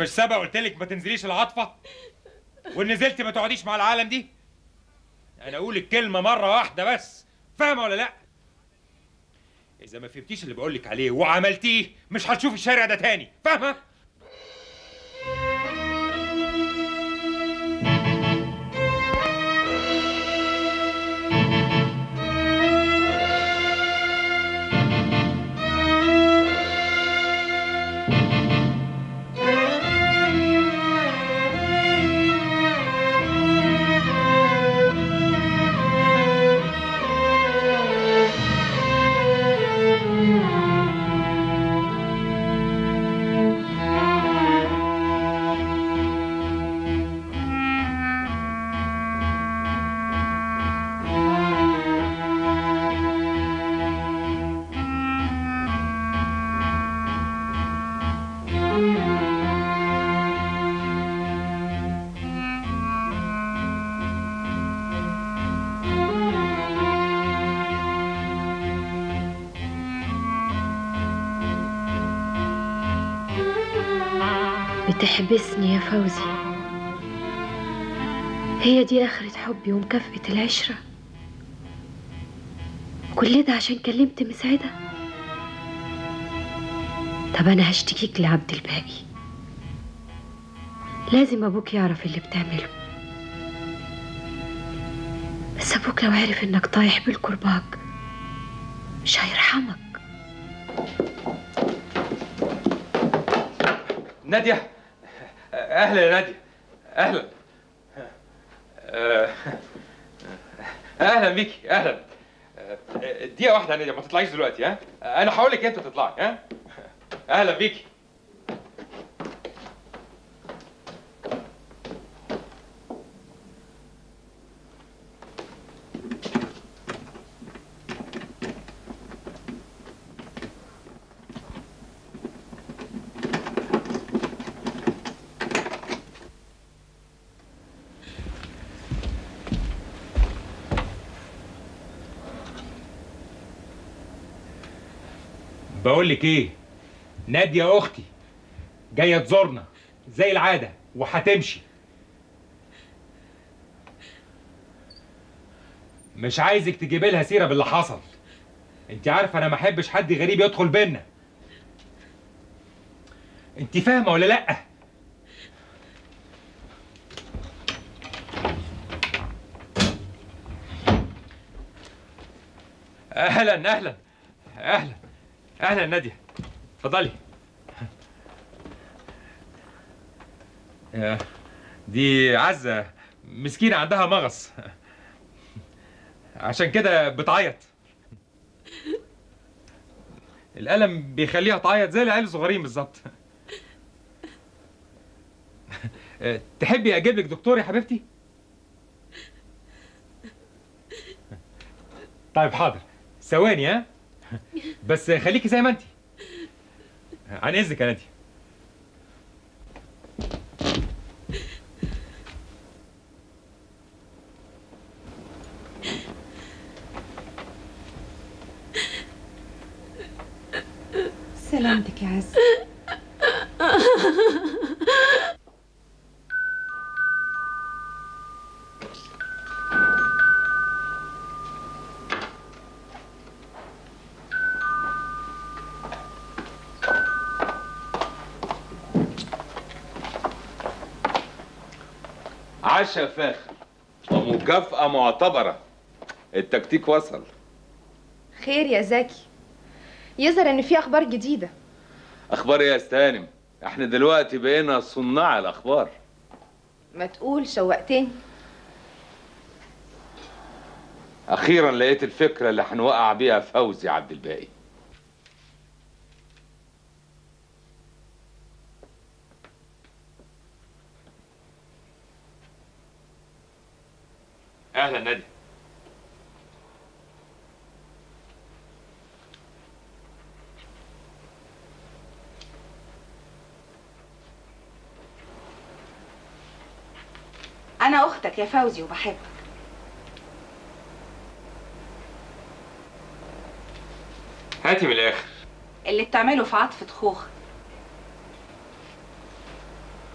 مش سبق قلت لك ما تنزليش العاطفه وان نزلت ما تقعديش مع العالم دي انا اقول الكلمه مره واحده بس فاهمه ولا لا اذا ما فهمتيش اللي بقول لك عليه وعملتيه مش هتشوفي الشارع ده تاني فاهمه بتحبسني يا فوزي هي دي آخرة حبي ومكافأة العشرة كل ده عشان كلمت مسعدة طب أنا هشتكيك لعبد الباقي لازم أبوك يعرف اللي بتعمله بس أبوك لو عرف إنك طايح بالكرباج مش هيرحمك ناديه اهلا يا ناديه اهلا آه، اهلا بيكي اهلا آه، دقيقه واحده يا ناديه ما تطلعيش دلوقتي ها انا هقول لك انت تطلعي ها اهلا بيكي بقول لك ايه ناديه اختي جايه تزورنا زي العاده وهتمشي مش عايزك تجيبي لها سيره باللي حصل انت عارفه انا ما احبش حد غريب يدخل بينا انت فاهمه ولا لا اهلا اهلا اهلا اهلا ناديه اتفضلي يا- دي عزه مسكينه عندها مغص عشان كده بتعيط الألم بيخليها تعيط زي العيال الصغيرين بالظبط تحبي اجيب لك دكتور يا حبيبتي طيب حاضر ثواني ها بس خليكي زي ما انت عن اذنك يا نادي سلامتك يا عز عشا فاخر ومكافأة معتبرة التكتيك وصل خير يا زكي يظهر ان في اخبار جديده اخبار إيه يا استهانم احنا دلوقتي بقينا صناع الاخبار ما تقول شوقتني اخيرا لقيت الفكرة اللي هنوقع بيها فوزي عبد الباقي اهلا نادي انا اختك يا فوزي وبحبك هاتي من الاخر اللي بتعمله في عاطفة خوخ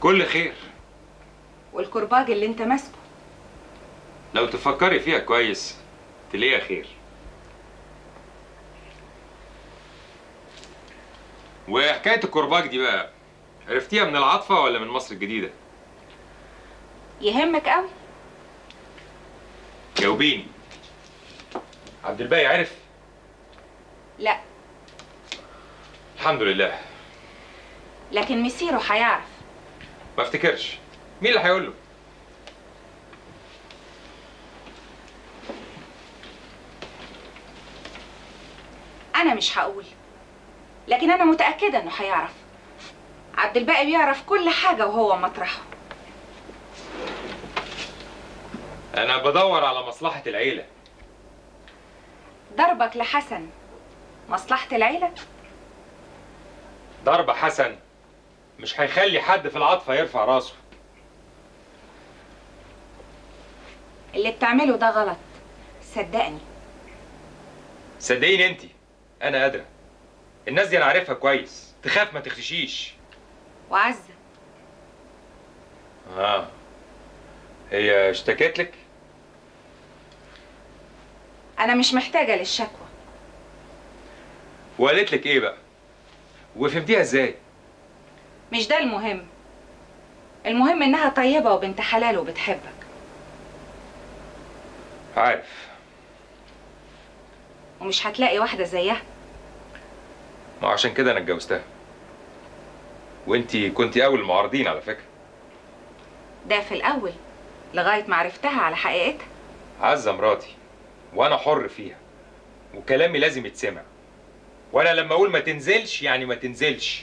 كل خير والكرباج اللي انت ماسكه لو تفكري فيها كويس تلاقيها خير وحكاية الكرباج دي بقى عرفتيها من العاطفة ولا من مصر الجديدة؟ يهمك قوي جاوبيني عبد الباقي عرف؟ لا الحمد لله لكن مسيره هيعرف ما افتكرش مين اللي هيقول له؟ انا مش هقول لكن انا متاكده انه هيعرف عبد الباقي بيعرف كل حاجه وهو مطرحه أنا بدور على مصلحة العيلة ضربك لحسن مصلحه العيله ضرب حسن مش هيخلي حد في العاطفة يرفع راسه اللي بتعمله ده غلط صدقني صدقيني انت انا قادرة الناس دي انا عارفها كويس تخاف ما تخشيش وعزه اه هي اشتكت لك انا مش محتاجه للشكوى وقالت لك ايه بقى وفهمتيها ازاي مش ده المهم المهم انها طيبه وبنت حلال وبتحبك عارف ومش هتلاقي واحده زيها ما عشان كده انا اتجوزتها وانتي كنتي اول المعارضين على فكره ده في الاول لغايه ما عرفتها على حقيقتها عزه مراتي وانا حر فيها وكلامي لازم يتسمع وانا لما اقول ما تنزلش يعني ما تنزلش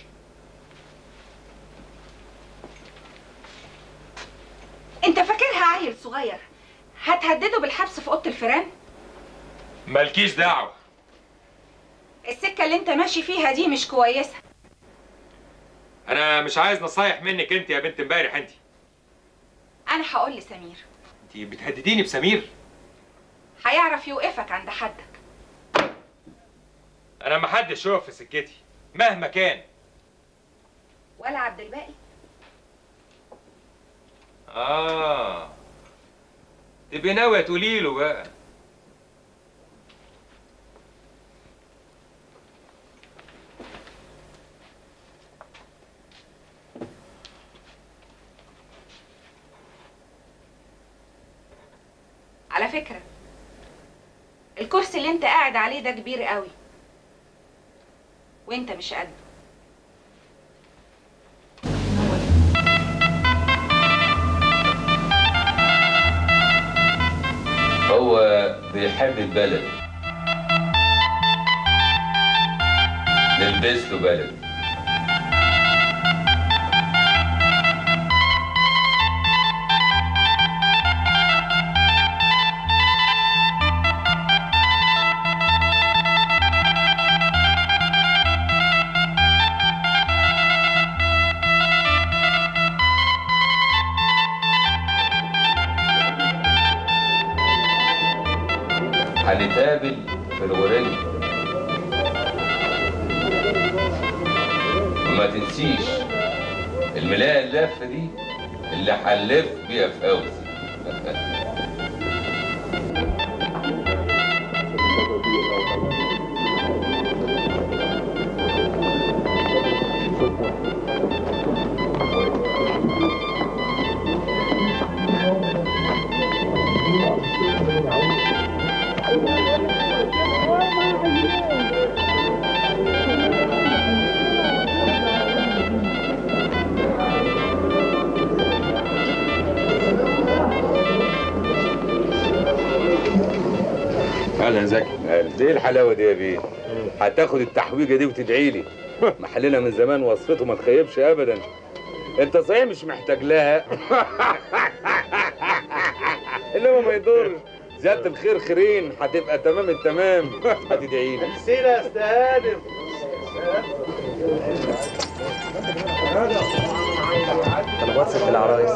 انت فاكرها عيل صغير هتهدده بالحبس في اوضه الفيران مالكيش دعوه السكه اللي انت ماشي فيها دي مش كويسه انا مش عايز نصايح منك انت يا بنت امبارح انت انا هقول لسمير انت بتهدديني بسمير هيعرف يوقفك عند حدك انا ما حدش يقف في سكتي مهما كان ولا عبد الباقي اه تبقي ناويه تقولي له بقى على فكره الكرسي اللي انت قاعد عليه ده كبير قوي وانت مش قده هو بيحب البلد نلبس له بلد هنتقابل في الغورية وما تنسيش الملاية اللفة دي اللي هنلف بيها في فوزي اهلا زكي ايه الحلاوه دي يا بيه هتاخد التحويجه دي وتدعي لي محلنا من زمان وصفته ما تخيبش ابدا انت صحيح مش محتاج لها انما ما يضرش زيادة الخير خيرين هتبقى تمام التمام هتدعي لي سينا يا استاذ طلبات ست العرايس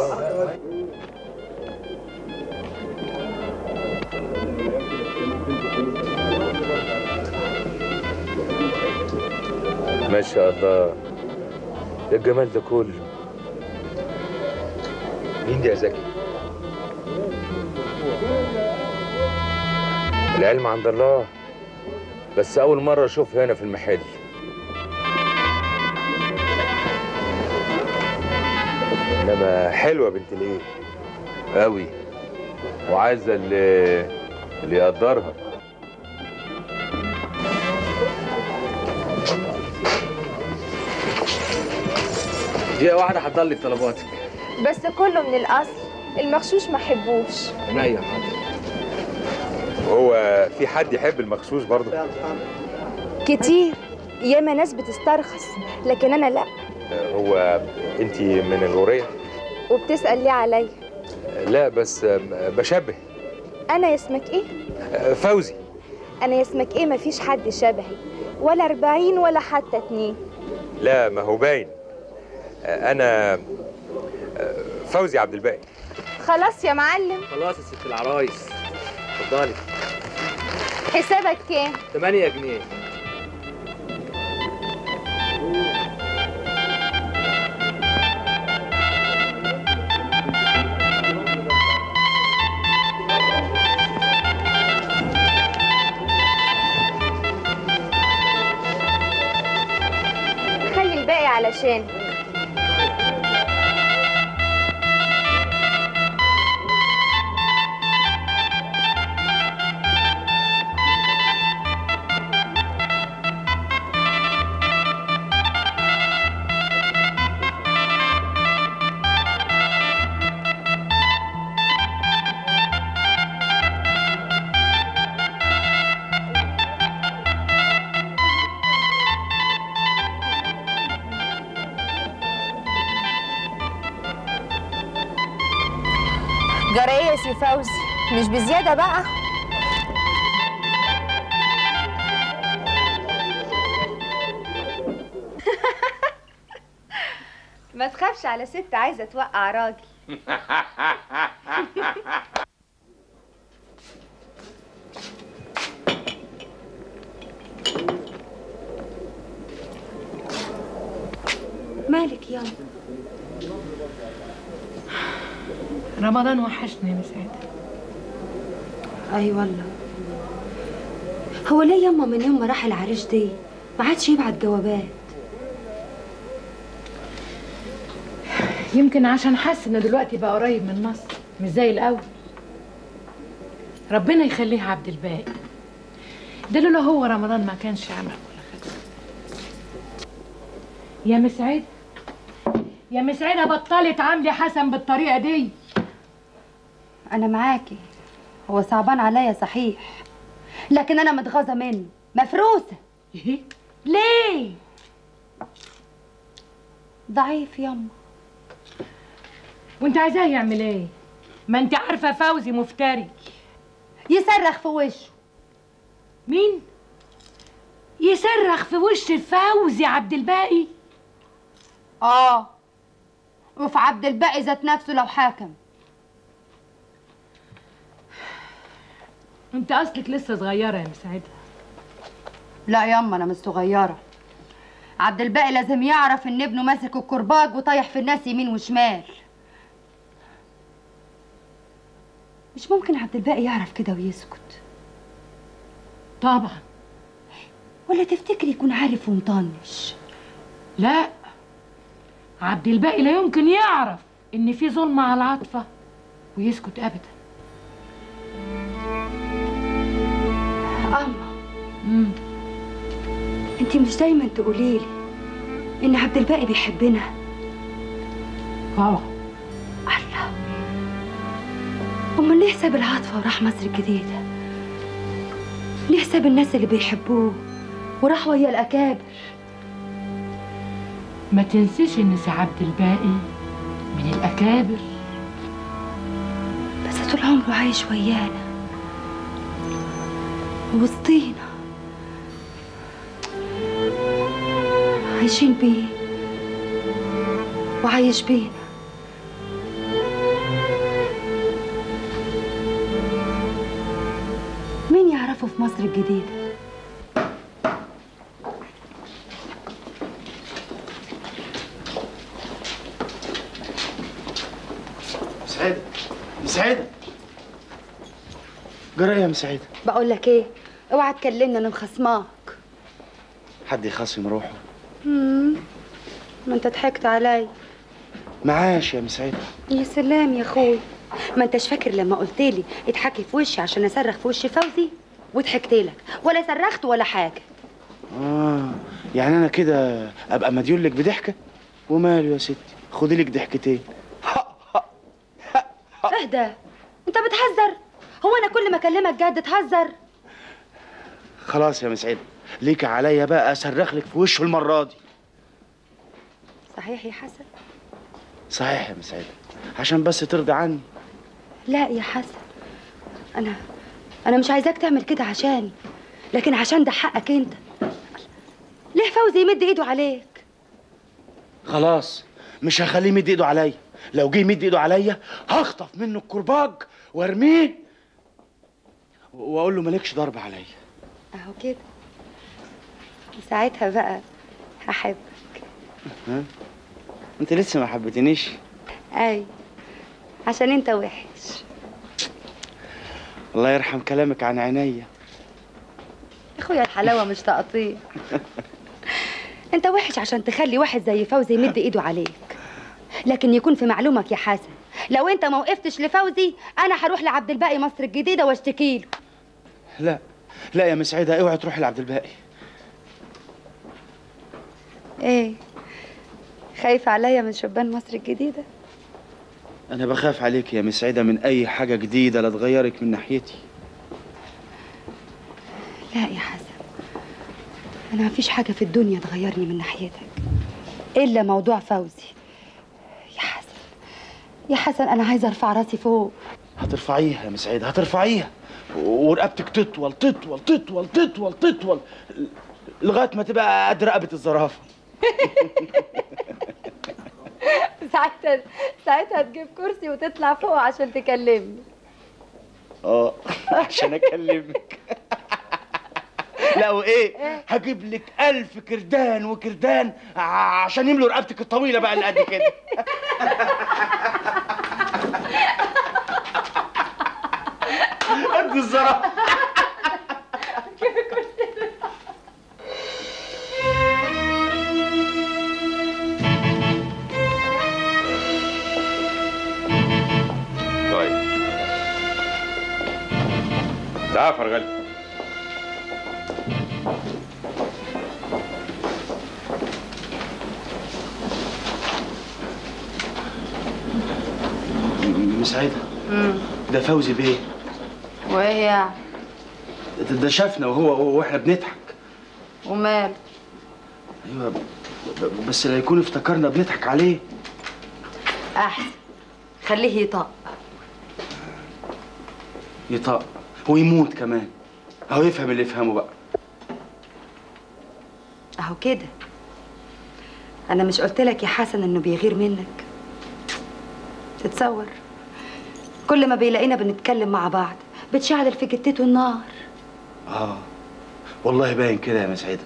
ما شاء الله إيه الجمال ده كله مين دي يا زكي؟ العلم عند الله بس أول مرة أشوفها هنا في المحل إنما حلوة بنت الإيه؟ أوي وعايزة اللي اللي يقدرها دقيقة واحدة هتضلك طلباتك بس كله من الاصل المغشوش ما حبوش عينيا حاضر وهو في حد يحب المغشوش برضه؟ كتير ياما ناس بتسترخص لكن انا لا هو أنت من الغورية؟ وبتسال ليه عليا لا بس بشبه انا اسمك ايه فوزي انا اسمك ايه مفيش حد شبهي ولا أربعين ولا حتى اتنين لا ما هو باين أنا فوزي عبد الباقي خلاص يا معلم خلاص يا ست العرايس اتفضلي حسابك كام 8 جنيه خلي الباقي علشان جرى ايه يا سي فوزي مش بزياده بقى ما تخافش على ست عايزه توقع راجل مالك ياما رمضان وحشني يا مسعد اي والله هو ليه ياما من يوم ما راح العريش دي ما عادش يبعت جوابات يمكن عشان حاسس انه دلوقتي بقى قريب من مصر مش زي الاول ربنا يخليه عبد الباقي ده لولا هو رمضان ما كانش عمل ولا خد يا مسعد يا مسعدة بطلت عاملي حسن بالطريقة دي انا معاكي هو صعبان عليا صحيح لكن انا متغاظه منه مفروسه إيه؟ ليه؟ ضعيف ياما وانت عايزاه يعمل ايه؟ ما انت عارفة فوزي مفتري يصرخ في وشه مين؟ يصرخ في وش فوزي عبد الباقي اه وفي عبد الباقي ذات نفسه لو حاكم انت اصلك لسه صغيرة يا مسعدة لا ياما انا مش صغيره عبد الباقي لازم يعرف ان ابنه ماسك الكرباج وطايح في الناس يمين وشمال مش ممكن عبد الباقي يعرف كده ويسكت طبعا ولا تفتكري يكون عارف ومطنش لا عبد الباقي لا يمكن يعرف ان في ظلم على العاطفة ويسكت ابدا اما مم. انت مش دايما تقولي لي ان عبد الباقي بيحبنا اه الله امال ليه ساب العاطفه وراح مصر الجديده ليه ساب الناس اللي بيحبوه وراح ويا الاكابر ما تنسيش ان سي عبد الباقي من الاكابر بس طول عمره عايش ويانا وسطينا عايشين بيه وعايش بينا مين يعرفه في مصر الجديدة مسعدة مسعدة جرى ايه يا مسعدة بقول لك ايه اوعى تكلمني انا مخصماك حد يخاصم روحه مم. ما انت ضحكت علي معاش يا مسعدة يا سلام يا اخوي ما انتش فاكر لما قلت لي اضحكي في وشي عشان اصرخ في وش فوزي وضحكت لك ولا صرخت ولا حاجه اه يعني انا كده ابقى مديون لك بضحكة وماله يا ستي خدي لك ضحكتين اهدى انت بتهزر هو انا كل ما اكلمك جد تهزر خلاص يا مسعدة ليك عليا بقى اصرخ لك في وشه المرة دي صحيح يا حسن صحيح يا مسعدة عشان بس ترضي عني لا يا حسن انا انا مش عايزاك تعمل كده عشاني لكن عشان ده حقك انت ليه فوزي يمد ايده عليك خلاص مش هخليه يمد ايده عليا لو جه يمد ايده عليا هخطف منه الكرباج وارميه واقول له مالكش ضرب عليا اهو كده ساعتها بقى هحب ها انت لسه ما حبيتنيش اي عشان انت وحش الله يرحم كلامك عن عينيا اخويا الحلاوه مش تقطيع انت وحش عشان تخلي واحد زي فوزي يمد ايده عليك لكن يكون في معلومك يا حسن لو انت ما وقفتش لفوزي انا هروح لعبد الباقي مصر الجديده واشتكي له لا لا يا مسعدة اوعي تروحي لعبد الباقي ايه خايف عليا من شبان مصر الجديده انا بخاف عليك يا مسعدة من اي حاجة جديدة لا تغيرك من ناحيتي لا يا حسن انا مفيش حاجه في الدنيا تغيرني من ناحيتك الا موضوع فوزي يا حسن يا حسن انا عايزه ارفع راسي فوق هترفعيها يا مسعدة هترفعيها ورقبتك تطول تطول تطول تطول تطول لغاية ما تبقى قد رقبة الزرافة ساعتها ساعتها تجيب كرسي وتطلع فوق عشان تكلمني اه عشان اكلمك لا وايه هجيب لك ألف كردان وكردان عشان يملوا رقبتك الطويلة بقى اللي قد كده قد الزرافة طيب تعال يا فرغلي مسعدة ده فوزي بيه وايه يعني ده- ده شافنا وهو واحنا بنضحك ومال ايوه ب- ب- بس لا يكون افتكرنا بنضحك عليه احسن خليه يطق يطق ويموت كمان اهو يفهم اللي يفهمه بقى اهو كده انا مش قلت لك يا حسن انه بيغير منك تتصور كل ما بيلاقينا بنتكلم مع بعض بتشعل في جتته النار اه والله باين كده يا مسعدة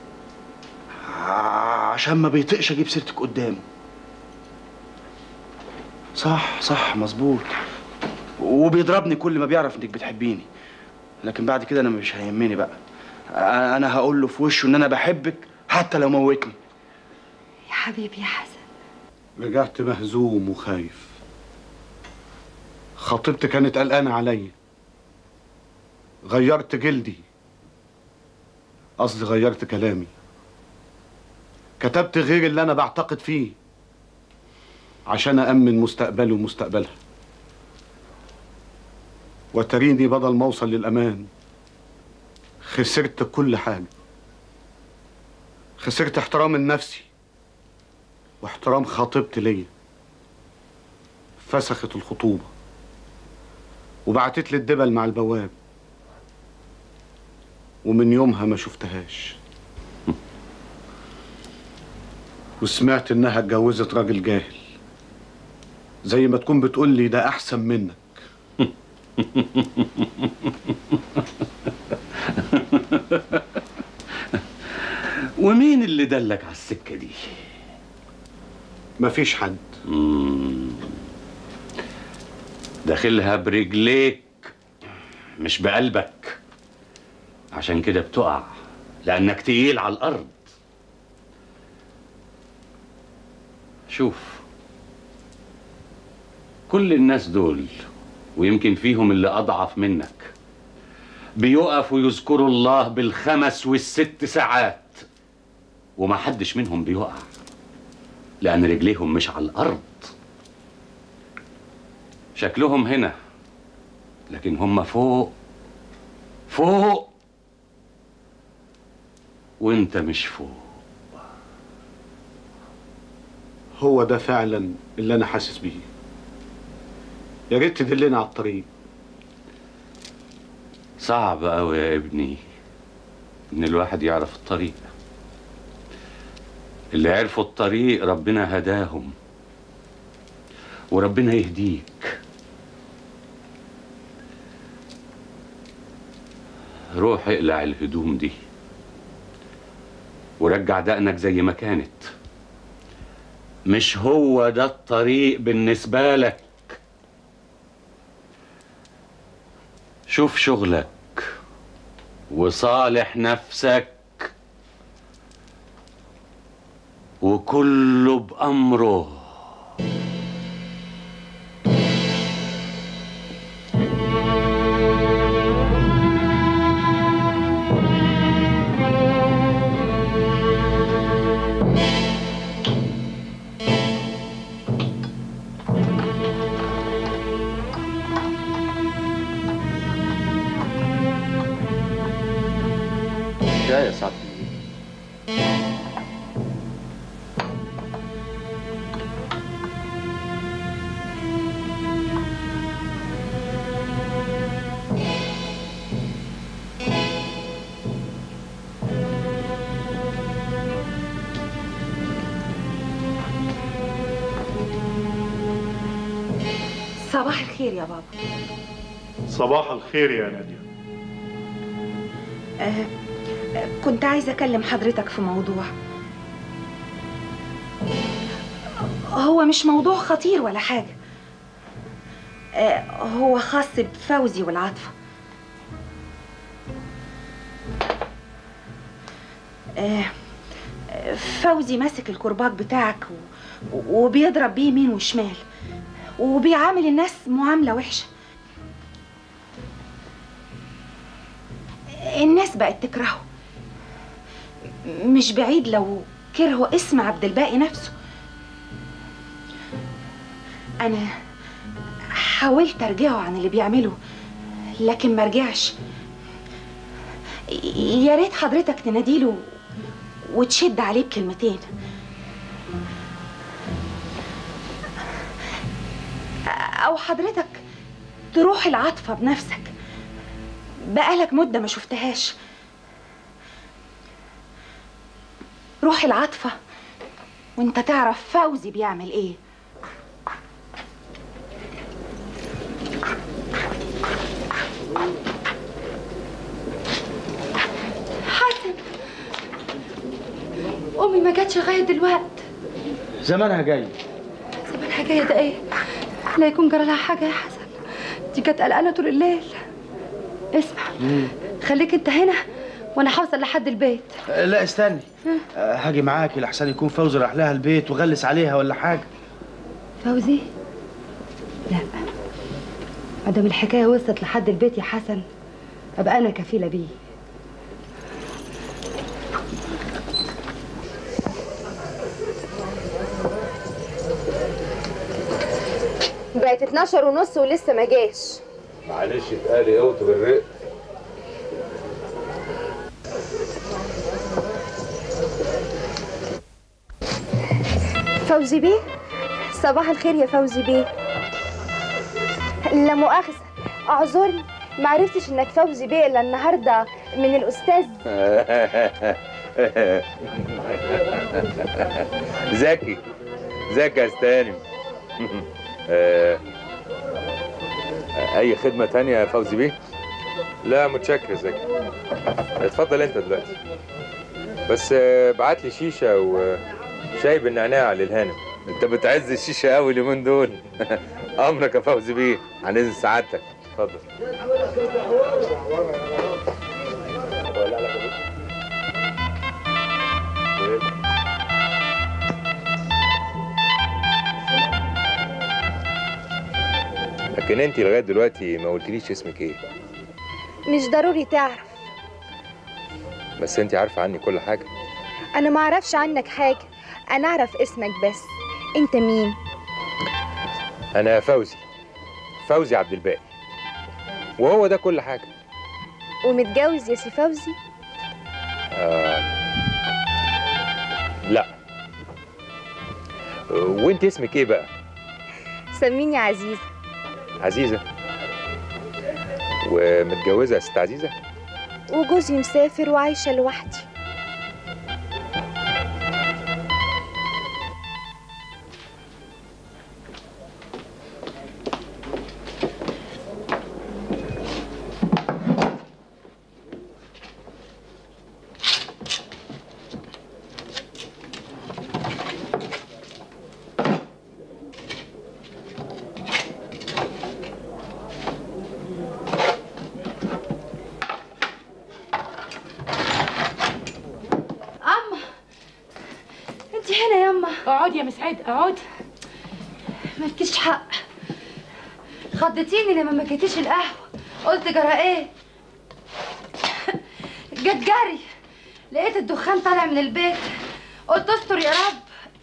ع- عشان ما بيطقش اجيب سيرتك قدامه صح صح مظبوط وبيضربني كل ما بيعرف انك بتحبيني لكن بعد كده انا مش هيهمني بقى انا أنا هقول له في وشه ان انا بحبك حتى لو موتني يا حبيبي يا حسن رجعت مهزوم وخايف خطيبتي كانت قلقانة عليا غيرت جلدي قصدي غيرت كلامي كتبت غير اللي أنا بعتقد فيه عشان أأمن مستقبلي ومستقبلها وتريني بدل ما أوصل للأمان خسرت كل حاجة خسرت احترام النفسي واحترام خطيبتي ليا فسخت الخطوبة وبعتت لي الدبل مع البواب ومن يومها ما شفتهاش وسمعت انها اتجوزت راجل جاهل زي ما تكون بتقول لي ده احسن منك ومين اللي دلك على السكة دي؟ مفيش حد داخلها برجليك مش بقلبك عشان كده بتقع لأنك تقيل على الأرض شوف كل الناس دول ويمكن فيهم اللي أضعف منك بيقفوا يذكروا الله بالخمس والست ساعات وما حدش منهم بيقع لأن رجليهم مش على الأرض شكلهم هنا لكن هم فوق فوق وانت مش فوق هو ده فعلا اللي انا حاسس بيه يا ريت تدلنا على الطريق صعب قوي يا ابني ان الواحد يعرف الطريق اللي عرفوا الطريق ربنا هداهم وربنا يهديك روح اقلع الهدوم دي ورجع دقنك زي ما كانت مش هو ده الطريق بالنسبة لك شوف شغلك وصالح نفسك وكله بأمره جاي يا سعد صباح الخير يا بابا صباح الخير يا نادية آه آه، كنت عايزة أكلم حضرتك في موضوع هو مش موضوع خطير ولا حاجة آه هو خاص بفوزي والعاطفة آه آه، فوزي ماسك الكرباج بتاعك و- وبيضرب بيه يمين وشمال وبيعامل الناس معاملة وحشة الناس بقت تكرهه مش بعيد لو كرهوا اسم عبد الباقي نفسه انا حاولت ارجعه عن اللي بيعمله لكن ما رجعش يا ريت حضرتك تناديله وتشد عليه بكلمتين او حضرتك تروح العاطفه بنفسك بقالك مده ما شفتهاش روح العاطفه وانت تعرف فوزي بيعمل ايه حسن امي ما جاتش لغايه دلوقتي زمانها جاي طب الحكايه ده ايه لا يكون جرى لها حاجه يا حسن دي كانت قلقانه طول الليل اسمع خليك انت هنا وانا هوصل لحد البيت آه، لا استني آه، هاجي معاكي لحسن يكون فوزي راح لها البيت وغلس عليها ولا حاجه فوزي لا ما دام الحكايه وصلت لحد البيت يا حسن ابقى انا كفيله بيه بقت 12 ونص ولسه ما جاش معلش اتقالي اوت بالرق فوزي بيه صباح الخير يا فوزي بيه لا مؤاخذة اعذرني ما عرفتش انك فوزي بيه الا النهارده من الاستاذ ذكي ذكي يا استانم آه، اي خدمه تانية يا فوزي بيه لا متشكر زكي اتفضل انت دلوقتي بس آه، بعت لي شيشه وشاي بالنعناع للهانم انت بتعز الشيشه قوي اليومين دول امرك يا فوزي بيه عن اذن سعادتك اتفضل لكن انت لغايه دلوقتي ما قلتليش اسمك ايه مش ضروري تعرف بس انت عارفه عني كل حاجه انا ما اعرفش عنك حاجه انا اعرف اسمك بس انت مين انا فوزي فوزي عبد الباقي وهو ده كل حاجه ومتجوز يا سي فوزي آه لا وانت اسمك ايه بقى سميني عزيزه عزيزه ومتجوزه يا ست عزيزه وجوزي مسافر وعايشه لوحدي اما انت هنا ياما اقعدي يا مسعد اقعدي مالكيش حق خضتيني لما ما جيتيش القهوه قلت جرى ايه جت جري لقيت الدخان طالع من البيت قلت استر يا رب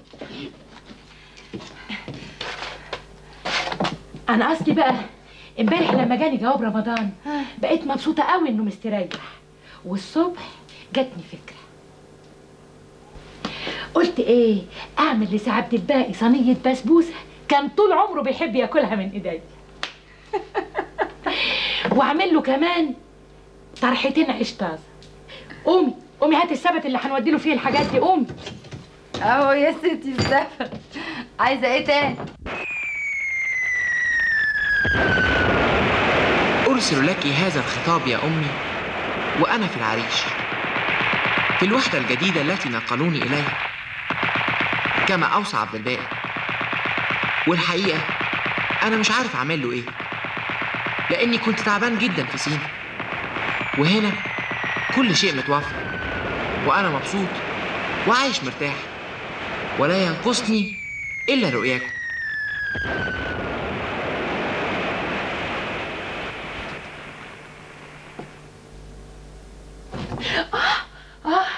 انا قصدي بقى امبارح لما جاني جواب رمضان بقيت مبسوطه قوي انه مستريح والصبح جاتني فكره قلت ايه اعمل لسي عبد الباقي صينيه بسبوسه كان طول عمره بيحب ياكلها من ايدي واعمل له كمان طرحتين عيش طازه قومي قومي هاتي السبت اللي هنودي له فيه الحاجات دي قومي اهو يا ستي السفر عايزه ايه تاني أرسل لك هذا الخطاب يا أمي وأنا في العريش في الوحدة الجديدة التي نقلوني إليها كما أوصى عبد الباقي والحقيقة أنا مش عارف أعمل له إيه لأني كنت تعبان جدا في سينا وهنا كل شيء متوفر وأنا مبسوط وعايش مرتاح ولا ينقصني إلا رؤياكم آه.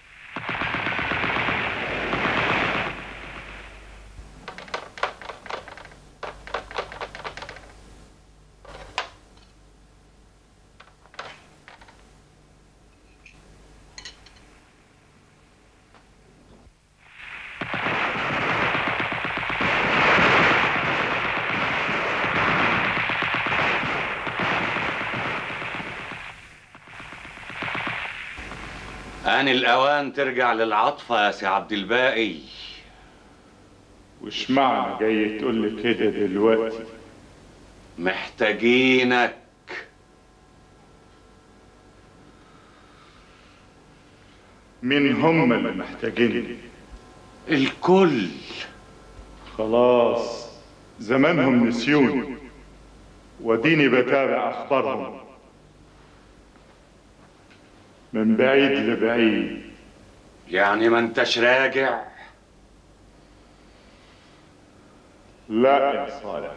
آن الأوان ترجع للعطفة يا سي عبد الباقي وش معنى جاي تقول لي كده دلوقتي محتاجينك مين هم اللي محتاجيني الكل خلاص زمانهم نسيوني وديني بتابع اخبارهم من بعيد لبعيد يعني ما انتش راجع لا يا صالح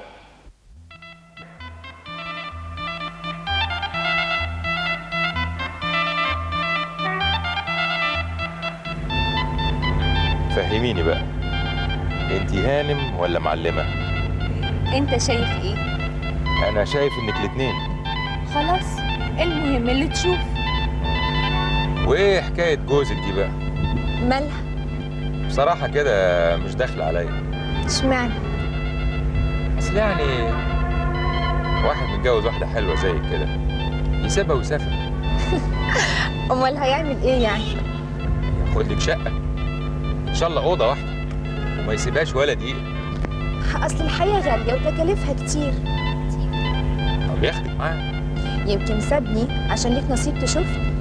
فهميني بقى انت هانم ولا معلمه انت شايف ايه انا شايف انك الاتنين خلاص المهم اللي تشوف وايه حكايه جوزك دي بقى مالها بصراحه كده مش داخله عليا اشمعنى اصل يعني واحد متجوز واحده حلوه زي كده يسيبها ويسافر امال هيعمل ايه يعني ياخد لك شقه ان شاء الله اوضه واحده وما يسيبهاش ولا دقيقه اصل الحياه غاليه وتكاليفها كتير طب ياخدك معاه يمكن سابني عشان ليك نصيب تشوفني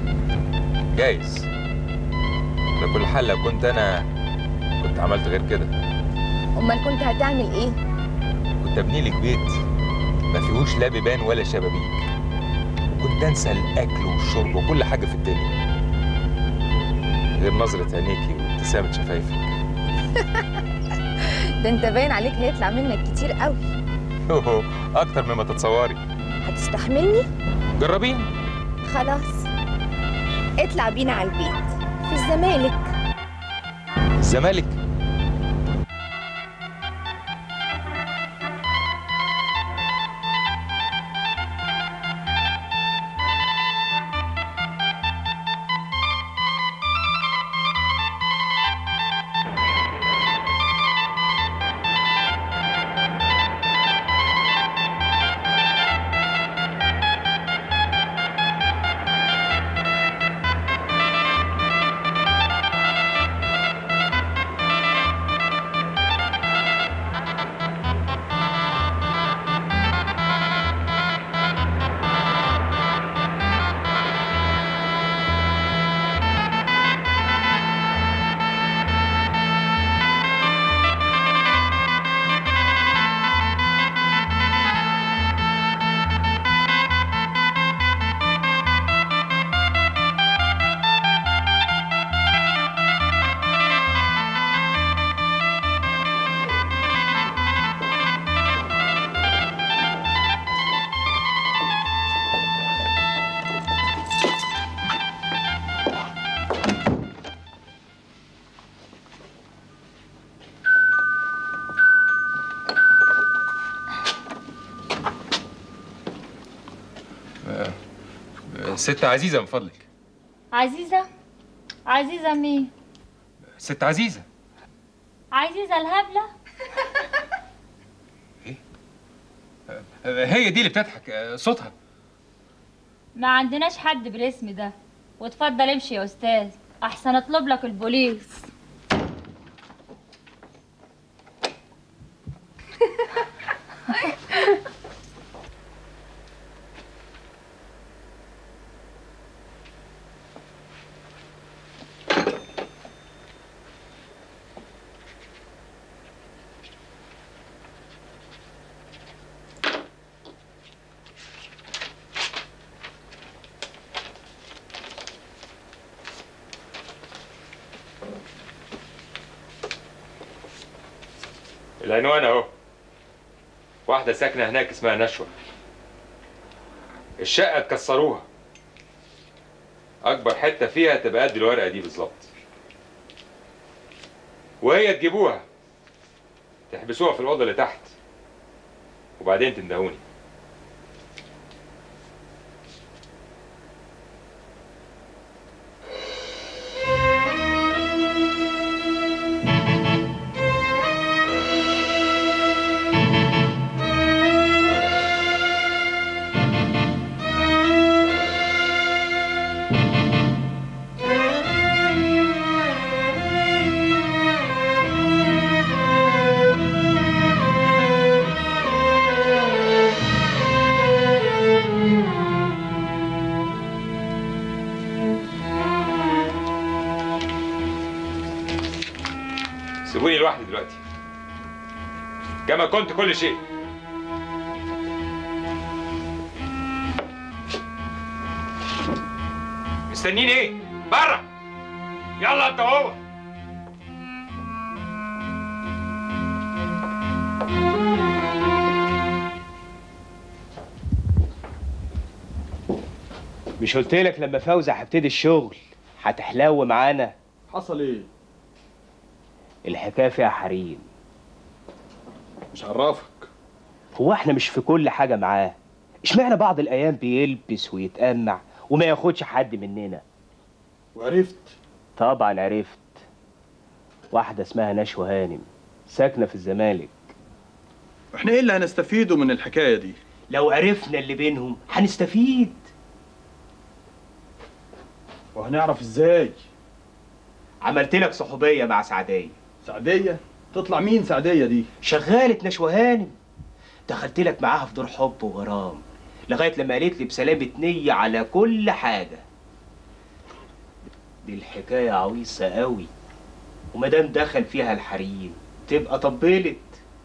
جايز بكل حال لو كنت انا كنت عملت غير كده امال كنت هتعمل ايه كنت ابني لك بيت ما فيهوش لا بيبان ولا شبابيك وكنت انسى الاكل والشرب وكل حاجه في الدنيا غير نظره عينيكي وابتسامه شفايفك ده انت باين عليك هيطلع منك كتير قوي أوه، اكتر مما تتصوري هتستحملني جربين خلاص اطلع بينا على البيت في الزمالك الزمالك ست عزيزه من فضلك عزيزة عزيزة مين؟ ست عزيزه عزيزة الهبلة؟ هي دي اللي بتضحك صوتها ما عندناش حد بالاسم ده واتفضل امشي يا استاذ احسن اطلب لك البوليس العنوان اهو واحدة ساكنة هناك اسمها نشوى الشقة اتكسروها أكبر حتة فيها تبقى قد الورقة دي بالظبط وهي تجيبوها تحبسوها في الأوضة اللي تحت وبعدين تندهوني سيبوني لوحدي دلوقتي كما كنت كل شيء مستنيين ايه؟ بره يلا انت هو مش قلت لك لما فوزي هبتدي الشغل هتحلو معانا حصل ايه الحكايه فيها حريم مش عرفك هو احنا مش في كل حاجه معاه اشمعنى بعض الايام بيلبس ويتقمع وما ياخدش حد مننا وعرفت طبعا عرفت واحده اسمها نشوى هانم ساكنه في الزمالك احنا ايه اللي هنستفيده من الحكايه دي لو عرفنا اللي بينهم هنستفيد وهنعرف ازاي عملت لك صحوبيه مع سعديه سعديه تطلع مين سعديه دي شغاله نشوى هانم دخلت لك معاها في دور حب وغرام لغايه لما قالت لي بسلامه نيه على كل حاجه دي الحكايه عويصه قوي ومادام دخل فيها الحريم تبقى طبلت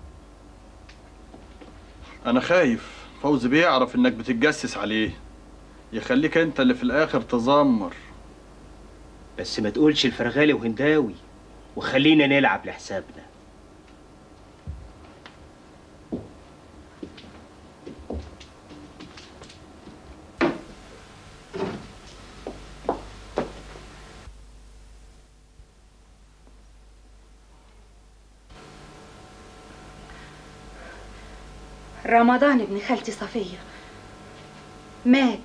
انا خايف فوزي بيعرف انك بتتجسس عليه يخليك انت اللي في الاخر تزمر بس ما تقولش الفرغالي وهنداوي وخلينا نلعب لحسابنا رمضان ابن خالتي صفية مات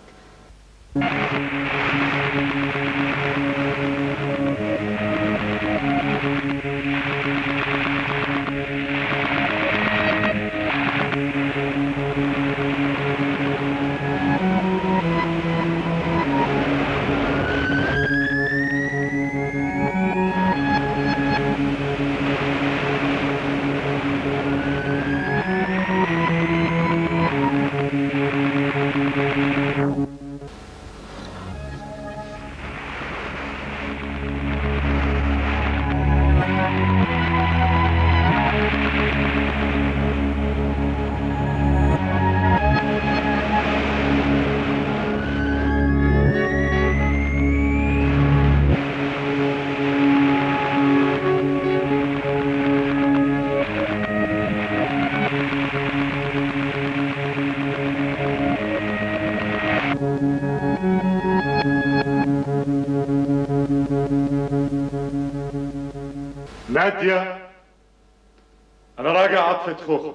نادية أنا راجع عطفة خوخ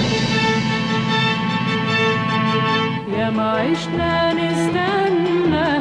يا ما عشنا نستنى